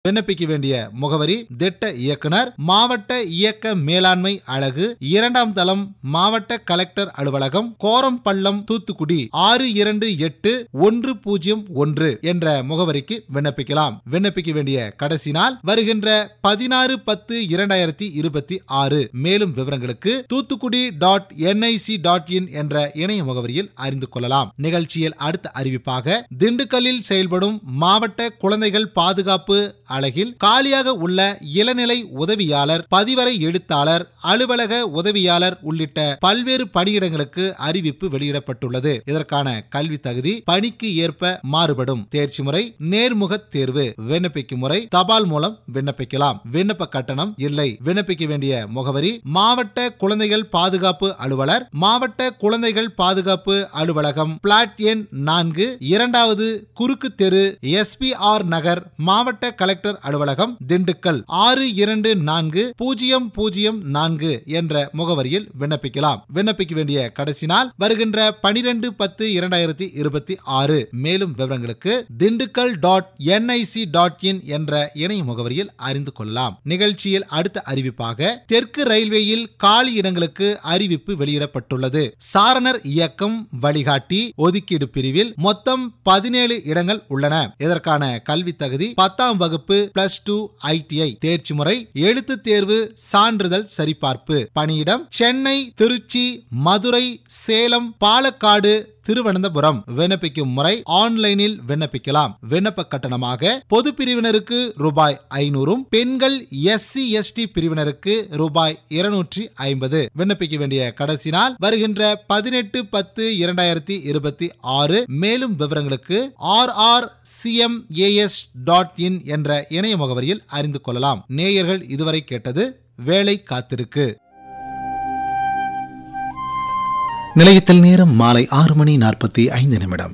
விண்ணப்பிக்க வேண்டிய முகவரி திட்ட இயக்குனர் மாவட்ட இயக்க மேலாண்மை அழகு இரண்டாம் தளம் மாவட்ட கலெக்டர் அலுவலகம் கோரம்பள்ளம் தூத்துக்குடி ஆறு இரண்டு எட்டு ஒன்று பூஜ்ஜியம் ஒன்று என்ற முகவரிக்கு விண்ணப்பிக்கலாம் விண்ணப்பிக்க வேண்டிய கடைசி நாள் வருகின்ற பதினாறு பத்து இரண்டாயிரத்தி இருபத்தி ஆறு மேலும் விவரங்களுக்கு Thoothukudi dot N I C dot in என்ற இணைய முகவரியில் அறிந்து கொள்ளலாம் நிகழ்ச்சியில் அடுத்த அறிவிப்பாக திண்டுக்கல்லில் செயல்படும் மாவட்ட குழந்தைகள் பாதுகாப்பு அலகில் காலியாக உள்ள இளநிலை உதவியாளர் பதிவரை எழுத்தாளர் அலுவலக உதவியாளர் உள்ளிட்ட பல்வேறு பணியிடங்களுக்கு அறிவிப்பு வெளியிடப்பட்டுள்ளது இதற்கான கல்வி தகுதி பணிக்கு ஏற்ப மாறுபடும் தேர்ச்சி முறை நேர்முக தேர்வு விண்ணப்பிக்கும் முறை தபால் மூலம் விண்ணப்பிக்கலாம் விண்ணப்ப கட்டணம் இல்லை விண்ணப்பிக்க வேண்டிய முகவரி மாவட்ட குழந்தைகள் பாதுகாப்பு அலுவலர் மாவட்ட குழந்தைகள் பாதுகாப்பு அலுவலகம் பிளாட் எண் நான்கு இரண்டாவது குறுக்கு தெரு எஸ்பிஆர் நகர் மாவட்ட கலெக்டர் அலுவலகம் திண்டுக்கல் ஆறு இரண்டு நான்கு பூஜ்ஜியம் பூஜ்ஜியம் நான்கு என்ற முகவரியில் விண்ணப்பிக்கலாம் விண்ணப்பிக்க வேண்டிய கடைசி நாள் வருகின்ற பனிரெண்டு பத்து இரண்டாயிரத்தி இருபத்தி ஆறு மேலும் விவரங்களுக்கு Dindigul dot N I C dot in என்ற இணைய முகவரியில் அறிந்து கொள்ளலாம் நிகழ்ச்சியில் அடுத்த அறிவிப்பாக தெற்கு ரயில்வேயில் காலி இடங்களுக்கு அறிவிப்பு வெளியிடப்பட்டுள்ளது சாரணர் இயக்கம் வழிகாட்டி ஒதுக்கீடு பிரிவில் மொத்தம் பதினேழு இடங்கள் உள்ளன இதற்கான கல்வி தகுதி பத்தாம் வகுப்பு பிளஸ் டூ ஐடிஐ தேர்ச்சி முறை எழுத்து தேர்வு சான்றிதழ் சரிபார்ப்பு பணியிடம் சென்னை திருச்சி மதுரை சேலம் பாலக்காடு திருவனந்தபுரம் விண்ணப்பிக்கும் முறை ஆன்லைனில் விண்ணப்பிக்கலாம் விண்ணப்ப கட்டணமாக பொது பிரிவினருக்கு ரூபாய் ஐநூறும் பெண்கள் எஸ்சி எஸ்டி பிரிவினருக்கு ரூபாய் இருநூற்றி ஐம்பது விண்ணப்பிக்க வேண்டிய கடைசி நாள் வருகின்ற பதினெட்டு பத்து இரண்டாயிரத்தி இருபத்தி ஆறு மேலும் விவரங்களுக்கு R R C M A S dot in என்ற இணைய முகவரியில் அறிந்து கொள்ளலாம் நேயர்கள் இதுவரை கேட்டது வேலை காத்திருக்கு நிலையத்தில் நேரம் மாலை ஆறு மணி நாற்பத்தி ஐந்து நிமிடம்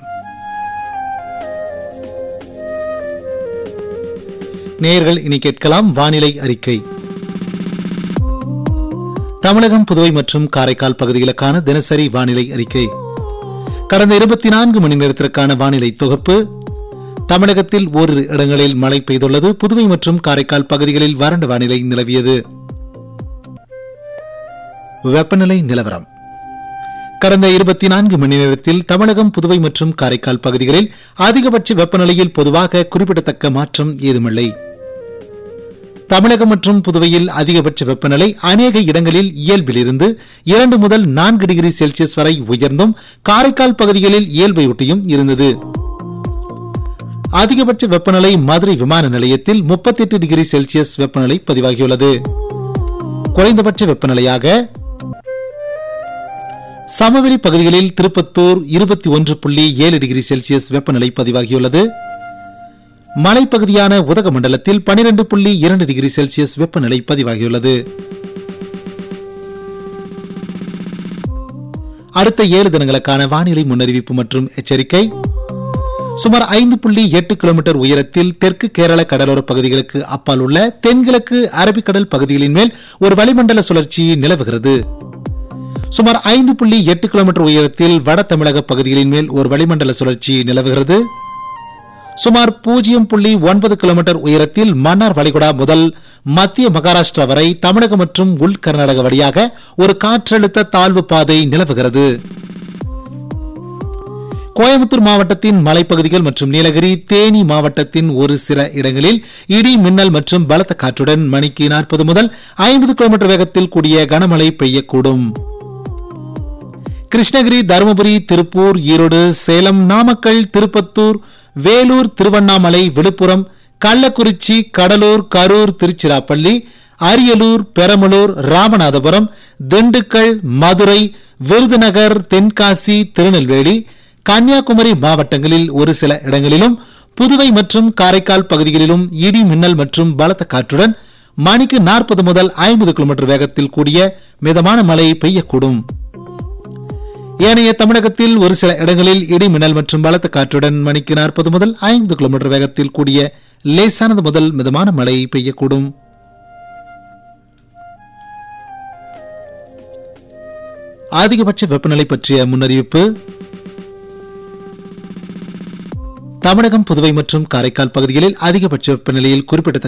நேயர்கள் இனி கேட்கலாம் வானிலை அறிக்கை தமிழகம் புதுவை மற்றும் காரைக்கால் பகுதிகளுக்கான தினசரி வானிலை அறிக்கை கடந்த இருபத்தி நான்கு மணி நேரத்திற்கான வானிலை தொகுப்பு தமிழகத்தில் ஓரிரு இடங்களில் மழை பெய்துள்ளது புதுவை மற்றும் காரைக்கால் பகுதிகளில் வறண்ட வானிலை நிலவியது வெப்பநிலை நிலவரம் கடந்த இருபத்தி நான்கு மணி நேரத்தில் தமிழகம் புதுவை மற்றும் காரைக்கால் பகுதிகளில் அதிகபட்ச வெப்பநிலையில் பொதுவாக குறிப்பிடத்தக்க மாற்றம் ஏதுமில்லை தமிழகம் மற்றும் புதுவையில் அதிகபட்ச வெப்பநிலை அநேக இடங்களில் இயல்பிலிருந்து இரண்டு முதல் நான்கு டிகிரி செல்சியஸ் வரை உயர்ந்தும் காரைக்கால் பகுதிகளில் இயல்பையொட்டியும் இருந்தது அதிகபட்ச வெப்பநிலை மதுரை விமான நிலையத்தில் முப்பத்தி எட்டு டிகிரி செல்சியஸ் வெப்பநிலை பதிவாகியுள்ளது குறைந்தபட்ச வெப்பநிலையாக சமவெளி பகுதிகளில் திருப்பத்தூர் இருபத்தி ஒன்று புள்ளி ஏழு டிகிரி செல்சியஸ் வெப்பநிலை பதிவாகியுள்ளது மலைப்பகுதியான உதகமண்டலத்தில் பனிரெண்டு புள்ளி இரண்டு டிகிரி செல்சியஸ் வெப்பநிலை பதிவாகியுள்ளது அடுத்த ஏழு தினங்களுக்கான வானிலை முன்னறிவிப்பு மற்றும் எச்சரிக்கை சுமார் ஐந்து புள்ளி எட்டு கிலோமீட்டர் உயரத்தில் தெற்கு கேரள கடலோர பகுதிகளுக்கு அப்பால் உள்ள தென்கிழக்கு அரபிக்கடல் பகுதிகளின் மேல் ஒரு வளிமண்டல சுழற்சி நிலவுகிறது சுமார் ஐந்து புள்ளி எட்டு கிலோமீட்டர் உயரத்தில் வட தமிழக பகுதிகளின் மேல் ஒரு வளிமண்டல சுழற்சி நிலவுகிறது சுமார் பூஜ்ஜியம் புள்ளி ஒன்பது கிலோமீட்டர் உயரத்தில் மன்னார் வளைகுடா முதல் மத்திய மகாராஷ்டிரா வரை தமிழகம் மற்றும் உள் கர்நாடக வழியாக ஒரு காற்றழுத்த தாழ்வு பாதை நிலவுகிறது கோயம்புத்தூர் மாவட்டத்தின் மலைப்பகுதிகள் மற்றும் நீலகிரி தேனி மாவட்டத்தின் ஒரு சில இடங்களில் இடி மின்னல் மற்றும் பலத்த காற்றுடன் மணிக்கு நாற்பது முதல் ஐம்பது கிலோமீட்டர் வேகத்தில் கூடிய கனமழை பெய்யக்கூடும் கிருஷ்ணகிரி தருமபுரி திருப்பூர் ஈரோடு சேலம் நாமக்கல் திருப்பத்தூர் வேலூர் திருவண்ணாமலை விழுப்புரம் கள்ளக்குறிச்சி கடலூர் கரூர் திருச்சிராப்பள்ளி அரியலூர் பெரம்பலூர் ராமநாதபுரம் திண்டுக்கல் மதுரை விருதுநகர் தென்காசி திருநெல்வேலி கன்னியாகுமரி மாவட்டங்களில் ஒரு சில இடங்களிலும் புதுவை மற்றும் காரைக்கால் பகுதிகளிலும் இடி மின்னல் மற்றும் பலத்த காற்றுடன் மணிக்கு நாற்பது முதல் ஐம்பது கிலோமீட்டர் வேகத்தில் கூடிய மிதமான மழை பெய்யக்கூடும் ஏனைய தமிழகத்தில் ஒரு சில இடங்களில் இடி மின்னல் மற்றும் பலத்த காற்றுடன் மணிக்கு நாற்பது முதல் ஐம்பது கிலோமீட்டர் வேகத்தில் கூடிய லேசானது முதல் மிதமான மழை பெய்யக்கூடும் அதிகபட்ச வெப்பநிலை பற்றிய முன்னறிவிப்பு தமிழகம் புதுவை மற்றும் காரைக்கால் பகுதிகளில் அதிகபட்ச வெப்பநிலையில் குறிப்பிடத்தக்க